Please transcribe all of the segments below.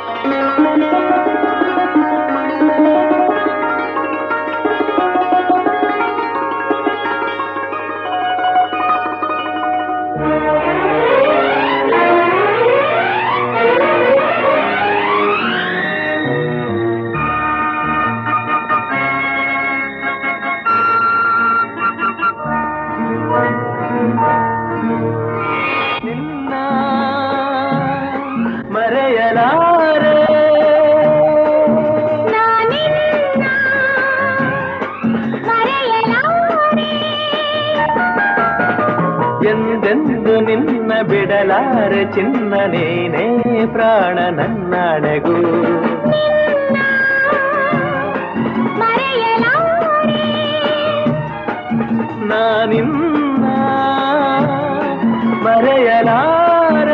ನಿನ್ನ ಮರೆಯಲಾರೆ ನಾನಿನ್ನ ಮರೆಯಲಾರೆ ಎಂದೆಂದು ನಿನ್ನ ಬಿಡಲಾರೆ ಚಿನ್ನ ನೀನೇ ಪ್ರಾಣ ನನ್ನಣೆಗೂ ಮರೆಯಲಾರೆ ನಾನಿನ್ನ ಮರೆಯಲಾರೆ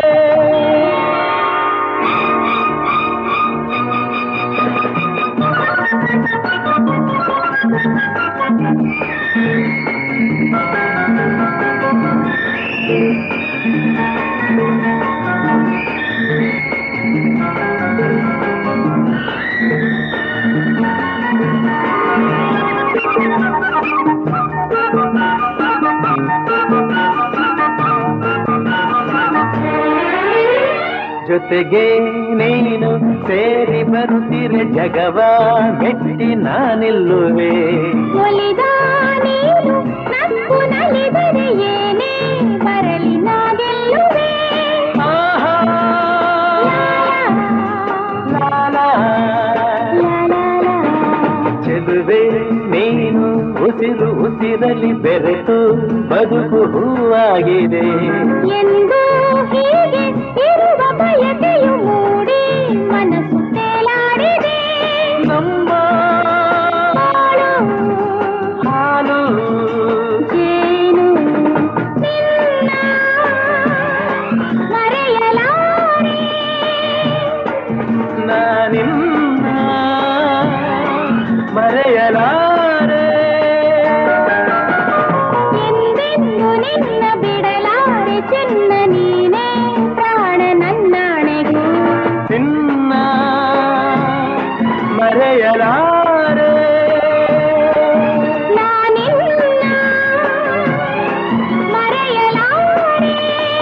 ಜೊತೆಗೆ ನೀನು ಸೇರಿ ಬರುತ್ತಿರೆ ಜಗವ ಮೆಟ್ಟಿ ನಾನಿಲ್ಲುವೆ ಒಲಿದ ನೀನು ನಕ್ಕು ನಲಿದರೆ ಏನೇ ಬರಲಿ ನಾ ಗೆಲ್ಲುವೆ ಆಹಾ, ಲಾ, ಲಾ, ಲಾ. ಲಾ, ಲಾ, ಲಾ. ಚೆಲುವೆ ನೀನು ಉಸಿರು ಉಸಿರಲಿ ಬೆರೆತು ಬದುಕು ಹೂವಾಗಿದೆ ಎಂದು ಹೀಗೆ ಇರುವ ಬಯಕೆಯು ಮೂಡಿ ಮನಸ್ಸು ತೇಲಾಡಿದೆ ನಮ್ಮ ಬಾಳು ಹಾಲು ಜೇನು ನಿನ್ನ ಮರೆಯಲಾರೆ ನಾನಿನ್ನ ಮರೆಯಲಾರೆ ಎಂದೆಂದು ನಿನ್ನ ಬಿಡಲಾರೆ ಚಿನ್ನ ನೀನೇ ಪ್ರಾಣ ನನ್ನಾಣೆಗೂ ನಿನ್ನ ಮರೆಯಲಾರೆ ನಾನಿನ್ನ ಮರೆಯಲಾರೆ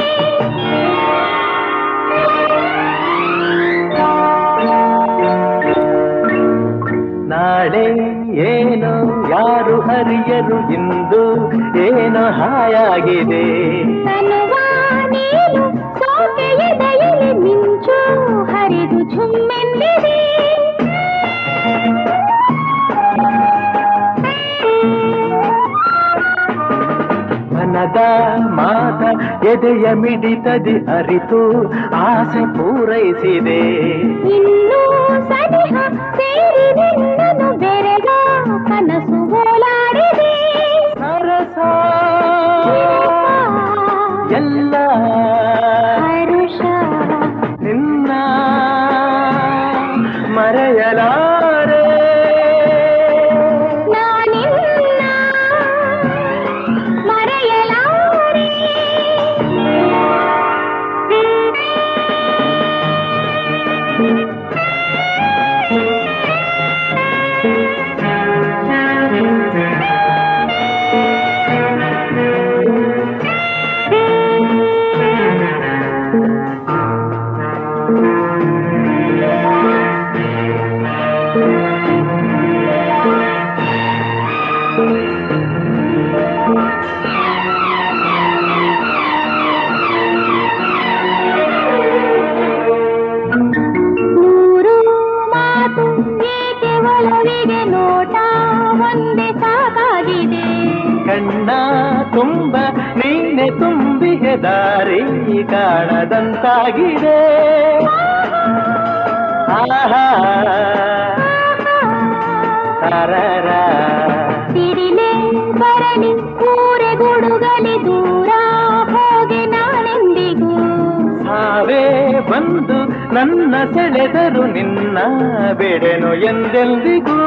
ನಾಳೆ ಏನು ಯಾರು ಹರಿಯರು ಇಂದು ಏನು ಹಾಯಾಗಿದೆ ತನುವ ನೀನು ಸೋಕೆ ಎದೆಯಲ್ಲಿ ಮಿಂಚು ಹರಿದು ಝುಮ್ಮೆಂದಿದೆ ಮನದ ಮಾತ ಎದೆಯ ಮಿಡಿತದಿ ಅರಿತು ಆಸೆ ಪೂರೈಸಿದೆ ಇನ್ನೂ ಸನಿಹ ಸೇರಿದೆ ನನ್ನು ಬೆರೆಗ ಕನಸು ಓಲಾಡಿದೆ ಸರಸ ಎಲ್ಲ ಹರುಷ ನಿನ್ನ ಮರೆಯಲಾರೆ ನಾನಿನ್ನ ಮರೆಯಲಾರೆ ನೂರು ಮಾತು ಏಕೆ ಒಲವಿಗೆ ನೋಟ ಒಂದೇ ಸಾಕಾಗಿದೆ ಕಣ್ಣ ತುಂಬ ನೀನೆ ತುಂಬಿ ದಾರಿ ಕಾಣದಂತಾಗಿದೆ ಆಹಾ ತರರ ಸಿಡಿಲೆ ಬರಲಿ ಊರೆ ಗುಡುಗಲಿ ದೂರ ಹೋಗೆ ನಾನೆಂದಿಗೂ ಸಾವೇ ಬಂದು ನನ್ನ ಸೆಳೆದರು ನಿನ್ನ ಬೆಡೆನು ಎಂದೆಂದಿಗೂ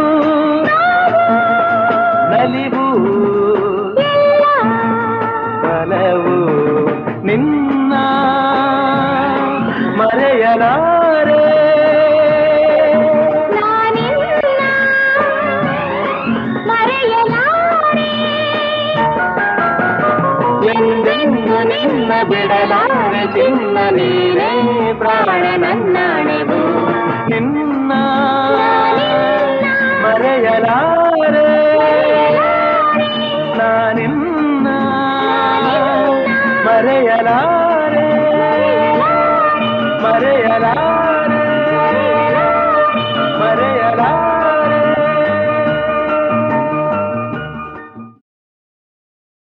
ನಲಿವು ಎಲ್ಲ ಬಲವು ನಿನ್ನ ಮರೆಯಲಾರೆ ಎಂದೆಂದು ನಿನ್ನ ಬಿಡಲಾರೆ ಚಿನ್ನ ನೀನೇ ಪ್ರಾಣ ನನ್ನಾಣೆವು ನಿನ್ನ ಮರೆಯಲಾರೆ ನಾನಿನ್ನ ಮರೆಯಲಾರೆ ಮರೆಯಲಾರೆ